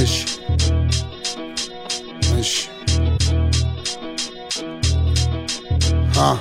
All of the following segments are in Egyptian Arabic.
ماشي ماشي ها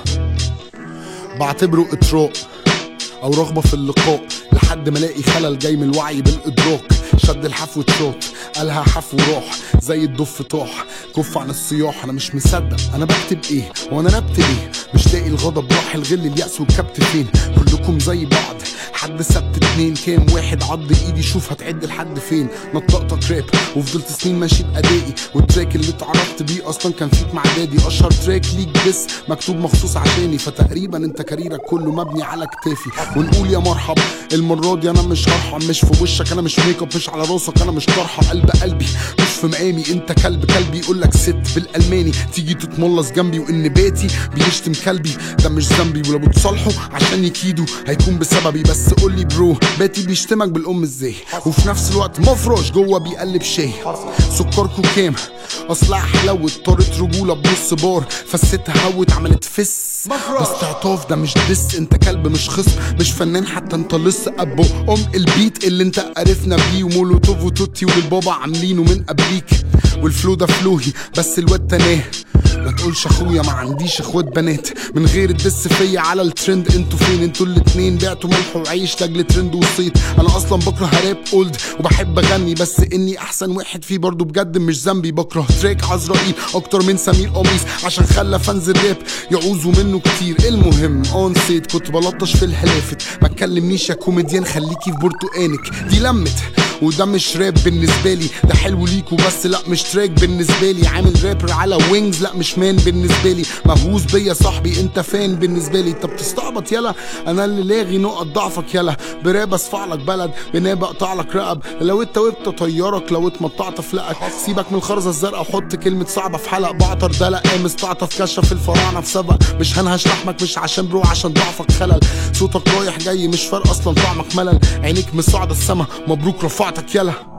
بعتبره اطراء او رغبه في اللقاء لحد ما الاقي خلل جاي من الوعي بالادراك شد الحفو شوط قالها حفو روح زي الدف طاح كف عن الصياح انا مش مصدق انا بكتب ايه وانا نبت ليه مش لاقي الغضب راح الغل اليأس والكبت فين كلكم زي بعض حد سبت اتنين كام واحد عض ايدي شوف هتعد لحد فين نطقتك راب وفضلت سنين ماشي بادائي والتراك اللي اتعرفت بيه اصلا كان فيك مع دادي اشهر تراك ليك بس مكتوب مخصوص عشاني فتقريبا انت كاريرك كله مبني على كتافي ونقول يا مرحب المره دي انا مش هرحم مش في وشك انا مش ميك اب مش على راسك انا مش طرحه قلب قلبي مش في مقامي انت كلب كلبي يقول لك ست بالالماني تيجي تتملص جنبي وان بيتي بيشتم كلبي ده مش ذنبي ولو بتصالحه عشان يكيدوا هيكون بسببي بس قول لي برو بيتي بيشتمك بالام ازاي وفي نفس الوقت مفرش جوه بيقلب شاي سكركو كام اصلها حلوت طارت رجوله بنص بار فستها هوت عملت فس بس تعطاف ده مش دس انت كلب مش خصم مش فنان حتى انت لسه ابو ام البيت اللي انت عرفنا بيه ومولوتوف وتوتي والبابا عاملينه من قبليك والفلو ده فلوهي بس الواد تناه ما تقولش اخويا ما عنديش اخوات بنات من غير الدس فيا على الترند انتوا فين انتوا الاتنين بعتوا ملح وعيش لاجل ترند وصيت انا اصلا بكره راب اولد وبحب اغني بس اني احسن واحد فيه برضه بجد مش ذنبي بكره تراك عزرائيل اكتر من سمير قميص عشان خلى فانز الراب يعوزوا منه كتير المهم اون سيت كنت بلطش في الحلافت ما تكلمنيش يا كوميديان خليكي في برتقانك دي لمت وده مش راب بالنسبة لي ده حلو ليكوا بس لا مش تراك بالنسبة لي عامل رابر على وينجز لا مش مان بالنسبة لي مهووس بيا صاحبي انت فان بالنسبة لي طب تستعبط يلا انا اللي لاغي نقط ضعفك يلا براب اصفع لك بلد بناب اقطع لك رقب لو انت وقفت طيارك لو اتمطعت فلقك سيبك من الخرزة الزرقاء وحط كلمة صعبة في حلق بعطر ده لا مستعطف كشف الفراعنة في سبق مش هنهش لحمك مش عشان برو عشان ضعفك خلل صوتك رايح جاي مش فارق اصلا طعمك ملل عينيك مصعدة السما مبروك رفعتك يلا